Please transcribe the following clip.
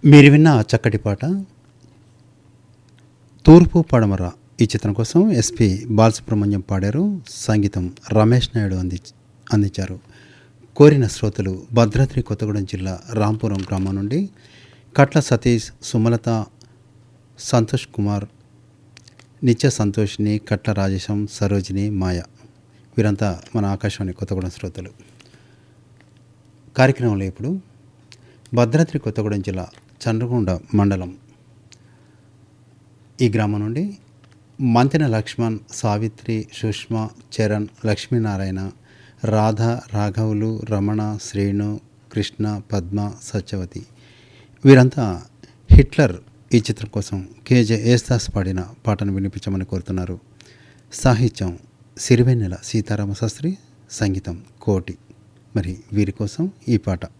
మీరు విన్న ఆ చక్కటి పాట తూర్పు పడమర ఈ చిత్రం కోసం ఎస్పి బాలసుబ్రహ్మణ్యం పాడారు సంగీతం రమేష్ నాయుడు అంది అందించారు కోరిన శ్రోతలు భద్రాద్రి కొత్తగూడెం జిల్లా రాంపురం గ్రామం నుండి కట్ల సతీష్ సుమలత సంతోష్ కుమార్ నిత్య సంతోష్ని కట్ల రాజేశం సరోజిని మాయ వీరంతా మన ఆకాశవాణి కొత్తగూడెం శ్రోతలు కార్యక్రమంలో ఇప్పుడు భద్రాద్రి కొత్తగూడెం జిల్లా చంద్రగొండ మండలం ఈ గ్రామం నుండి మంతెన లక్ష్మణ్ సావిత్రి సుష్మ చరణ్ లక్ష్మీనారాయణ రాధ రాఘవులు రమణ శ్రీను కృష్ణ పద్మ సత్యవతి వీరంతా హిట్లర్ ఈ చిత్రం కోసం కేజే ఏస్తాస్ పాడిన పాటను వినిపించమని కోరుతున్నారు సాహిత్యం సిరివెన్నెల సీతారామ శాస్త్రి సంగీతం కోటి మరి వీరి కోసం ఈ పాట